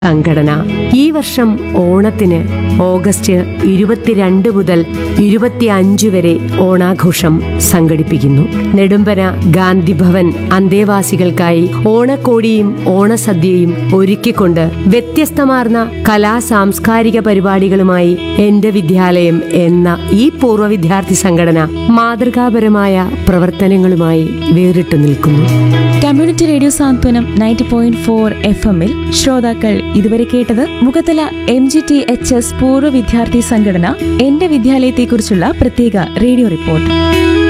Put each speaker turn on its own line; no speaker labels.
സംഘടന ഈ വർഷം ഓണത്തിന് ഓഗസ്റ്റ് ഇരുപത്തിരണ്ട് മുതൽ ഇരുപത്തിയഞ്ച് വരെ ഓണാഘോഷം സംഘടിപ്പിക്കുന്നു നെടുമ്പന ഗാന്ധി ഭവൻ അന്തേവാസികൾക്കായി ഓണക്കോടിയും ഓണസദ്യയും ഒരുക്കിക്കൊണ്ട് വ്യത്യസ്തമാർന്ന കലാ സാംസ്കാരിക പരിപാടികളുമായി എന്റെ വിദ്യാലയം എന്ന ഈ പൂർവ്വ വിദ്യാർത്ഥി സംഘടന മാതൃകാപരമായ പ്രവർത്തനങ്ങളുമായി വേറിട്ടു നിൽക്കുന്നു
community radio Santhwanam ninety point four F എമ്മിൽ ശ്രോതാക്കൾ ഇതുവരെ കേട്ടത് Mukhathala M G T H S പൂർവ്വ വിദ്യാർത്ഥി സംഘടന എന്റെ വിദ്യാലയത്തെക്കുറിച്ചുള്ള പ്രത്യേക റേഡിയോ റിപ്പോർട്ട്